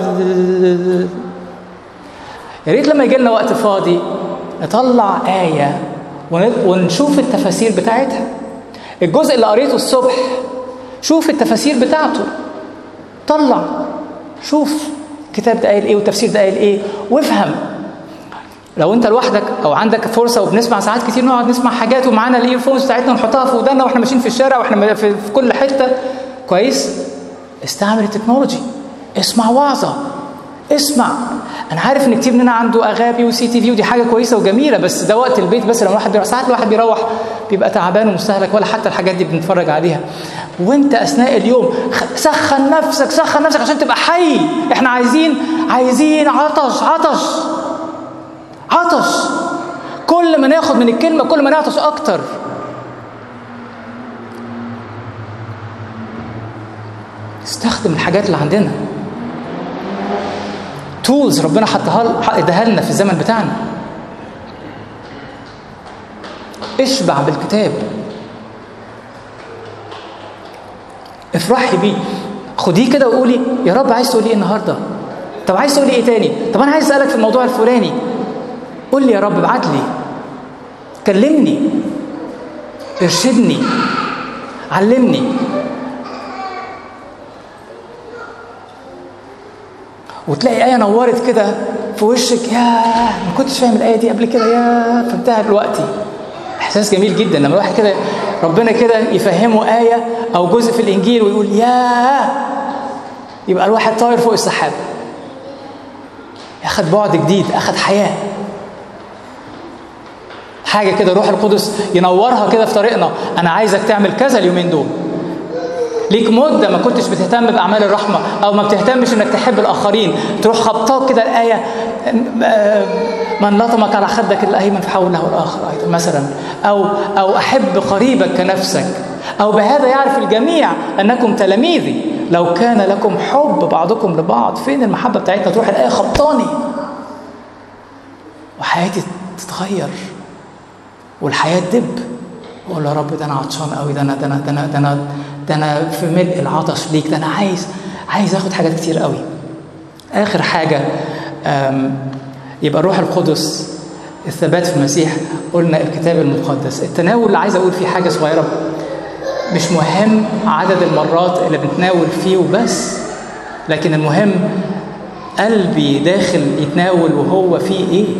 يا ريت لما يجي لنا وقت فاضي نطلع آية ون- ونشوف التفاسير بتاعتها الجزء اللي قريته الصبح شوف التفاسير بتاعته طلع شوف الكتاب ده قايل ايه والتفسير ده قايل ايه وافهم لو انت لوحدك او عندك فرصه وبنسمع ساعات كتير نقعد نسمع حاجات ومعانا الايرفونز بتاعتنا ونحطها في ودانا واحنا ماشيين في الشارع واحنا في في كل حته كويس استعمل التكنولوجي اسمع وعظه اسمع انا عارف ان كتير مننا عنده اغابي وسي تي في ودي حاجه كويسه وجميله بس ده وقت البيت بس لما الواحد بيروح ساعات الواحد بيروح بيبقى تعبان ومستهلك ولا حتى الحاجات دي بنتفرج عليها وانت اثناء اليوم خ- سخن نفسك سخن نفسك عشان تبقى حي احنا عايزين عايزين عطش عطش عطش كل ما ناخد من الكلمه كل ما نعطش اكتر استخدم الحاجات اللي عندنا تولز ربنا حطها اداها لنا في الزمن بتاعنا اشبع بالكتاب افرحي بيه خديه كده وقولي يا رب عايز تقولي ايه النهارده طب عايز تقولي ايه تاني طب انا عايز اسالك في الموضوع الفلاني قول لي يا رب ابعت لي كلمني ارشدني علمني وتلاقي آية نورت كده في وشك يا ما كنتش فاهم الآية دي قبل كده يا فهمتها دلوقتي إحساس جميل جدا لما الواحد كده ربنا كده يفهمه آية أو جزء في الإنجيل ويقول يا يبقى الواحد طاير فوق السحاب أخد بعد جديد أخد حياة حاجة كده روح القدس ينورها كده في طريقنا أنا عايزك تعمل كذا اليومين دول ليك مدة ما كنتش بتهتم بأعمال الرحمة أو ما بتهتمش إنك تحب الآخرين تروح خبطاك كده الآية آه، من لطمك على خدك الأيمن فحول له الآخر أيضا مثلا أو أو أحب قريبك كنفسك أو بهذا يعرف الجميع أنكم تلاميذي لو كان لكم حب بعضكم لبعض فين المحبة بتاعتنا تروح الآية خبطاني وحياتي تتغير والحياة تدب اقول يا رب ده انا عطشان قوي ده انا ده انا ده انا ده انا ده انا في ملء العطش ليك ده انا عايز عايز اخد حاجات كتير قوي اخر حاجه أم، يبقى الروح القدس الثبات في المسيح قلنا الكتاب المقدس التناول اللي عايز اقول فيه حاجه صغيره مش مهم عدد المرات اللي بنتناول فيه وبس لكن المهم قلبي داخل يتناول وهو فيه ايه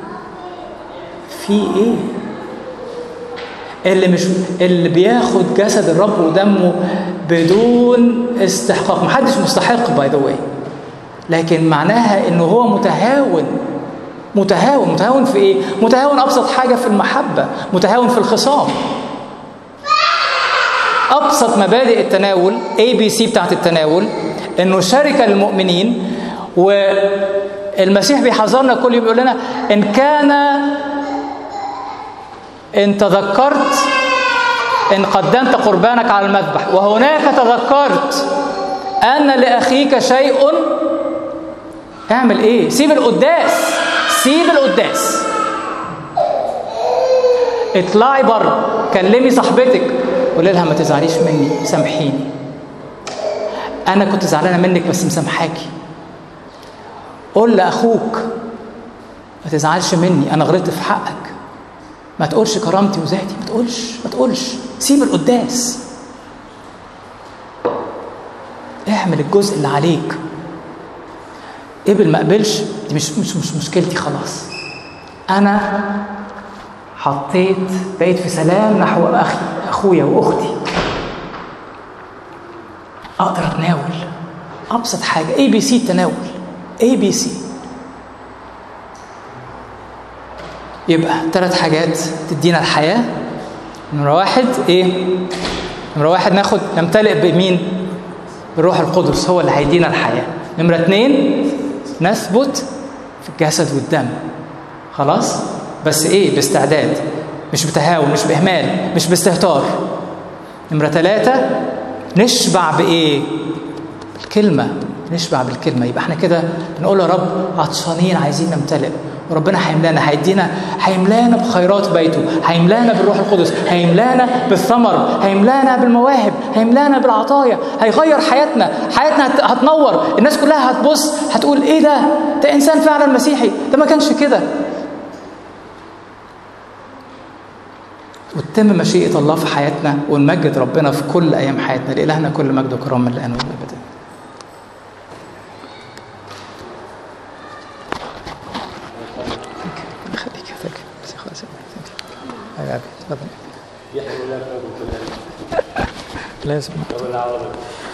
فيه ايه اللي مش اللي بياخد جسد الرب ودمه بدون استحقاق محدش مستحق باي ذا واي لكن معناها انه هو متهاون متهاون متهاون في ايه متهاون ابسط حاجه في المحبه متهاون في الخصام ابسط مبادئ التناول اي بي سي بتاعت التناول انه شركه للمؤمنين والمسيح بيحذرنا كل يوم بيقول لنا ان كان ان تذكرت ان قدمت قربانك على المذبح وهناك تذكرت ان لاخيك شيء اعمل ايه سيب القداس سيب القداس اطلعي بره كلمي صاحبتك قولي لها ما تزعليش مني سامحيني انا كنت زعلانه منك بس مسامحاكي قول لاخوك ما تزعلش مني انا غلطت في حقك ما تقولش كرامتي وذاتي ما تقولش ما تقولش سيب القداس اعمل الجزء اللي عليك قبل ما قبلش دي مش مش مش مشكلتي خلاص انا حطيت بقيت في سلام نحو اخي اخويا واختي اقدر اتناول ابسط حاجه اي بي سي التناول اي بي سي يبقى ثلاث حاجات تدينا الحياه نمره واحد ايه نمره واحد ناخد نمتلئ بمين بالروح القدس هو اللي هيدينا الحياه نمره اثنين نثبت في الجسد والدم خلاص بس ايه باستعداد مش بتهاون مش باهمال مش باستهتار نمره ثلاثه نشبع بايه الكلمه نشبع بالكلمه يبقى احنا كده بنقول يا رب عطشانين عايزين نمتلئ وربنا هيملانا هيدينا هيملانا بخيرات بيته هيملانا بالروح القدس هيملانا بالثمر هيملانا بالمواهب هيملانا بالعطايا هيغير حياتنا حياتنا هت- هتنور الناس كلها هتبص هتقول ايه ده ده انسان فعلا مسيحي ده ما كانش كده وتتم مشيئة الله في حياتنا ونمجد ربنا في كل أيام حياتنا لإلهنا كل مجد وكرم من الآن والأبد خليك خليك بس خلاص يا أبي اتفضل لازم